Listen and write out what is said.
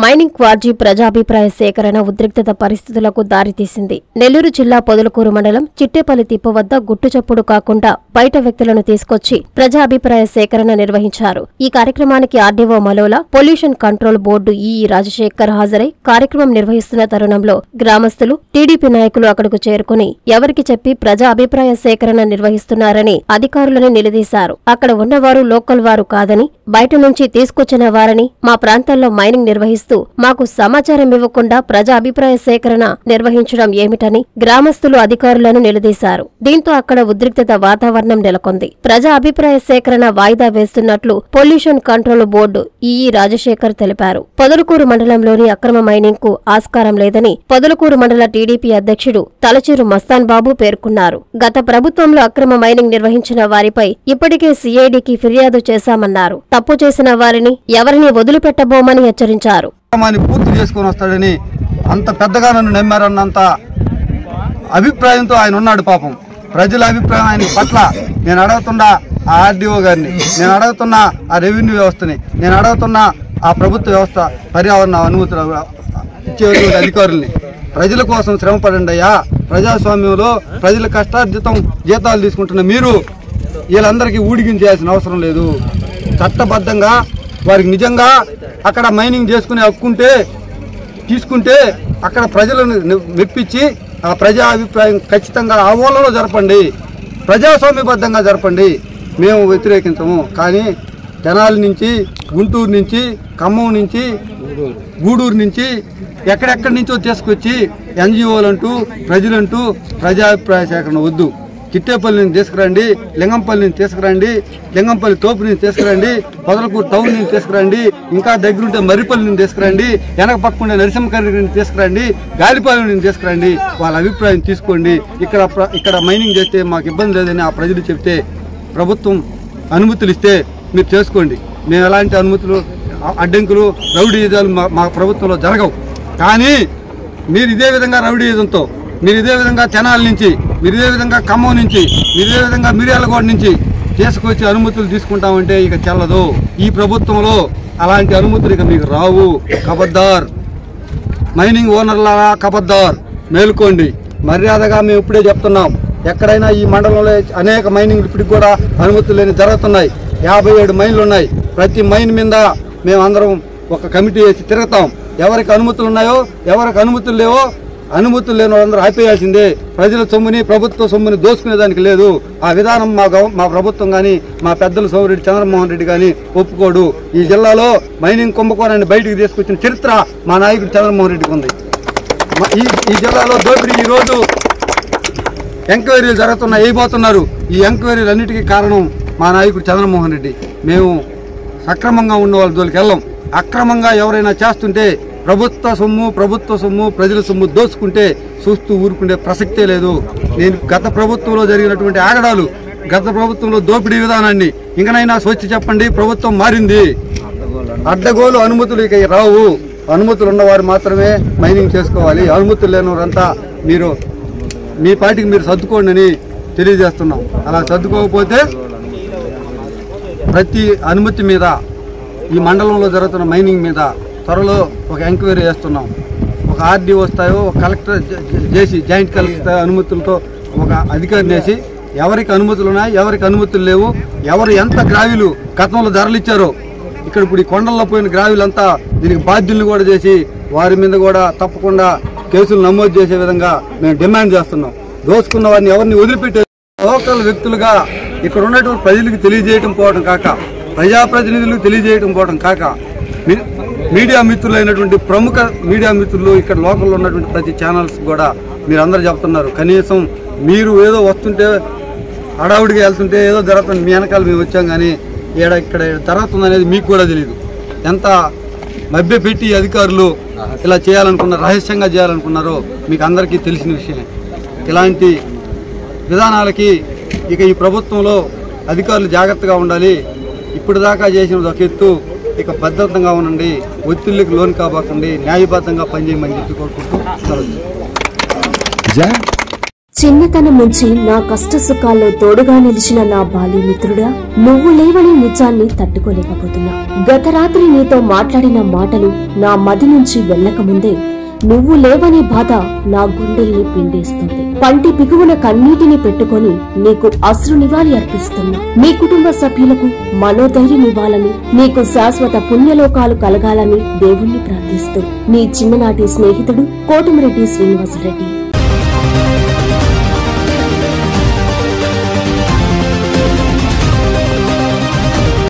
Mining క్వార్జీ ప్రజాభిప్రాయ సేకరణ ఉద్రిక్తత పరిస్థితులకు దారితీసింది నెల్లూరు జిల్లా పొదలకూరు మండలం చిట్టేపల్లి తిప్ప వద్ద గుట్టుచప్పుడు కాకుండా బయట వ్యక్తులను తీసుకొచ్చి ప్రజాభిప్రాయ సేకరణ నిర్వహించారు ఈ కార్యక్రమానికి RDO Malola pollution control board EE Rajasekhar హాజరై కార్యక్రమం నిర్వహిస్తున్న తరుణంలో గ్రామస్తులు టీడీపీ నాయకులు అక్కడకు చేరుకుని ఎవరికి చెప్పి ప్రజా అభిప్రాయ సేకరణ నిర్వహిస్తున్నారని అధికారులను నిలదీశారు అక్కడ ఉన్నవారు లోకల్ వారు కాదని బయట నుంచి తీసుకొచ్చిన వారని మా ప్రాంతాల్లో మైనింగ్ నిర్వహిస్తూ మాకు సమాచారం ఇవ్వకుండా ప్రజా అభిప్రాయ సేకరణ నిర్వహించడం ఏమిటని గ్రామస్తులు అధికారులను నిలదీశారు దీంతో అక్కడ ఉద్రిక్తత వాతావరణం నెలకొంది ప్రజా అభిప్రాయ సేకరణ వాయిదా వేస్తున్నట్లు pollution control board EE Rajasekhar తెలిపారు పొదలకూరు మండలంలోని అక్రమ మైనింగ్ కు ఆస్కారం లేదని పొదలకూరు మండల టీడీపీ అధ్యక్షుడు తలచూరు మస్తాన్ బాబు పేర్కొన్నారు గత ప్రభుత్వంలో అక్రమ మైనింగ్ నిర్వహించిన వారిపై ఇప్పటికే సీఐడికి ఫిర్యాదు చేశామన్నారు తప్పు చేసిన వారిని ఎవరిని వదిలిపెట్టబోమని హెచ్చరించారు కార్యక్రమాన్ని పూర్తి చేసుకొని వస్తాడని అంత పెద్దగా నన్ను నమ్మారన్నంత అభిప్రాయంతో ఆయన ఉన్నాడు పాపం ప్రజల అభిప్రాయం ఆయన పట్ల నేను అడుగుతున్న ఆ ఆర్డీఓ గారిని నేను అడుగుతున్న ఆ రెవెన్యూ వ్యవస్థని నేను అడుగుతున్న ఆ ప్రభుత్వ వ్యవస్థ పర్యావరణ అనుమతులు ఇచ్చేటువంటి అధికారుల్ని ప్రజల కోసం శ్రమ పడండి అయ్యా ప్రజాస్వామ్యంలో ప్రజల కష్టార్జితం జీతాలు తీసుకుంటున్న మీరు వీళ్ళందరికీ ఊడిగించేయాల్సిన అవసరం లేదు చట్టబద్ధంగా వారికి నిజంగా అక్కడ మైనింగ్ చేసుకునే హక్కుంటే తీసుకుంటే అక్కడ ప్రజలను ని- మెప్పించి ఆ ప్రజా అభిప్రాయం ఖచ్చితంగా ఆ ఊళ్ళలో జరపండి ప్రజాస్వామ్యబద్ధంగా జరపండి మేము వ్యతిరేకించము కానీ తెనాలి నుంచి గుంటూరు నుంచి ఖమ్మం నుంచి గూడూరు నుంచి ఎక్కడెక్కడి నుంచో తీసుకొచ్చి ఎన్జిఓలు అంటూ ప్రజలంటూ ప్రజాభిప్రాయ సేకరణ వద్దు చిట్టేపల్లిని తీసుకురండి లింగంపల్లిని తీసుకురండి లింగంపల్లి తోపుని తీసుకురండి పొదలకూరు టౌన్ నుంచి తీసుకురండి ఇంకా దగ్గరుంటే మర్రిపల్లిని తీసుకురండి వెనక పక్కుండే నరసింహకర్రిని తీసుకురండి గాలిపాలెం తీసుకురండి వాళ్ళ అభిప్రాయం తీసుకోండి ఇక్కడ ప్ర- ఇక్కడ మైనింగ్ చేస్తే మాకు ఇబ్బంది లేదని ఆ ప్రజలు చెప్తే ప్రభుత్వం అనుమతులు ఇస్తే మీరు చేసుకోండి మేము ఎలాంటి అనుమతులు అ- అడ్డంకులు రౌడీయుధాలు మా మా ప్రభుత్వంలో జరగవు కానీ మీరు ఇదే విధంగా రౌడీయుధంతో మీరు ఇదే విధంగా తెనాల నుంచి మీరు ఇదే విధంగా ఖమ్మం నుంచి మీరు ఇదే విధంగా మిర్యాలగూడ నుంచి తీసుకొచ్చి అనుమతులు తీసుకుంటామంటే ఇక చెల్లదు ఈ ప్రభుత్వంలో అలాంటి అనుమతులు ఇక మీకు రావు కబద్దార్ మైనింగ్ ఓనర్లారా కబద్దార్ మేలుకోండి మర్యాదగా మేము ఇప్పుడే చెప్తున్నాం ఎక్కడైనా ఈ మండలంలో అనేక మైనింగ్ ఇప్పటికి కూడా అనుమతులు లేని జరుగుతున్నాయి యాభై ఏడు మైన్లు ఉన్నాయి ప్రతి మైన్ మీద మేము అందరం ఒక కమిటీ వేసి తిరుగుతాం ఎవరికి అనుమతులు ఉన్నాయో ఎవరికి అనుమతులు లేవో అనుమతులు లేని వాళ్ళందరూ ఆపేయాల్సిందే ప్రజల సొమ్ముని ప్రభుత్వ సొమ్ముని దోసుకునేదానికి లేదు ఆ విధానం మా గవ మా ప్రభుత్వం కానీ మా పెద్దలు సోమిరెడ్డి చంద్రమోహన్ రెడ్డి కానీ ఒప్పుకోడు ఈ జిల్లాలో మైనింగ్ కుంభకోణాన్ని బయటికి తీసుకొచ్చిన చరిత్ర మా నాయకుడు చంద్రమోహన్ రెడ్డికి ఉంది మ- ఈ ఈ జిల్లాలో దోపిడీ ఈ రోజు ఎంక్వైరీలు జరుగుతున్నా వేయబోతున్నారు ఈ ఎంక్వైరీలు అన్నిటికీ కారణం మా నాయకుడు చంద్రమోహన్ రెడ్డి మేము సక్రమంగా ఉన్న వాళ్ళ జోలికి వెళ్ళం అక్రమంగా ఎవరైనా చేస్తుంటే ప్రభుత్వ సొమ్ము ప్రభుత్వ సొమ్ము ప్రజల సొమ్ము దోచుకుంటే చూస్తూ ఊరుకుండే ప్రసక్తే లేదు నేను గత ప్రభుత్వంలో జరిగినటువంటి ఆగడాలు గత ప్రభుత్వంలో దోపిడీ విధానాన్ని ఇంకనైనా స్వచ్ఛ చెప్పండి ప్రభుత్వం మారింది అడ్డగోలు అనుమతులు ఇక రావు అనుమతులు ఉన్నవారు మాత్రమే మైనింగ్ చేసుకోవాలి అనుమతులు లేని వారంతా మీరు మీ పాటికి మీరు సర్దుకోండి అని తెలియజేస్తున్నాం అలా సర్దుకోకపోతే ప్రతి అనుమతి మీద ఈ మండలంలో జరుగుతున్న మైనింగ్ మీద త్వరలో ఒక ఎంక్వైరీ చేస్తున్నాం ఒక ఆర్డీ వస్తాయో ఒక కలెక్టర్ జ- జ- చేసి జాయింట్ కలెక్టర్ అనుమతులతో ఒక అధికారిని వేసి ఎవరికి అనుమతులు ఉన్నాయి ఎవరికి అనుమతులు లేవు ఎవరు ఎంత గ్రావీలు గతంలో ధరలు ఇచ్చారో ఇక్కడ ఇప్పుడు ఈ కొండల్లో పోయిన గ్రావీలంతా దీనికి బాధ్యులను కూడా చేసి వారి మీద కూడా తప్పకుండా కేసులు నమోదు చేసే విధంగా మేము డిమాండ్ చేస్తున్నాం దోసుకున్న వారిని ఎవరిని వదిలిపెట్టే లోకల్ వ్యక్తులుగా ఇక్కడ ఉన్నటువంటి ప్రజలకు తెలియజేయటం పోవడం కాక ప్రజాప్రతినిధులకు తెలియజేయటం పోవడం కాక మీ- మీడియా మిత్రులైనటువంటి ప్రముఖ మీడియా మిత్రులు ఇక్కడ లోకల్లో ఉన్నటువంటి ప్రతి ఛానల్స్ కూడా మీరు అందరూ చెప్తున్నారు కనీసం మీరు ఏదో వస్తుంటే హడావుడిగా వెళ్తుంటే ఏదో జరుగుతుంది మీ వెనకాల మేము వచ్చాం కానీ ఈడ ఇక్కడ జరుగుతుంది అనేది మీకు కూడా తెలియదు ఎంత మభ్యపెట్టి ఈ అధికారులు ఇలా చేయాలనుకున్నారు రహస్యంగా చేయాలనుకున్నారో మీకు అందరికీ తెలిసిన విషయమే ఇలాంటి విధానాలకి ఇక ఈ ప్రభుత్వంలో అధికారులు జాగ్రత్తగా ఉండాలి ఇప్పుడు దాకా చేసిన ఒక ఎత్తు ఇక భద్రతంగా ఉండండి ఒత్తిళ్ళకి లోన్ కాబోకండి న్యాయబద్ధంగా పనిచేయమని చెప్పి కోరుకుంటూ సెలవు. చిన్నతనం నుంచి నా కష్ట సుఖాల్లో తోడుగా నిలిచిన నా బాల్య మిత్రుడా నువ్వు లేవని నిజాన్ని తట్టుకోలేకపోతున్నా గత రాత్రి నీతో మాట్లాడిన మాటలు నా మది నుంచి వెళ్ళకముందే నువ్వు లేవనే బాధ నా గుండెల్ని పిండేస్తుంది పంటి పిగువున కన్నీటిని పెట్టుకొని నీకు అశ్రు నివాళి అర్పిస్తున్నా మీ కుటుంబ సభ్యులకు మనోధైర్యం ఇవ్వాలని నీకు శాశ్వత పుణ్యలోకాలు కలగాలని దేవుణ్ణి ప్రార్థిస్తూ నీ చిన్ననాటి స్నేహితుడు కోటమిరెడ్డి శ్రీనివాసరెడ్డి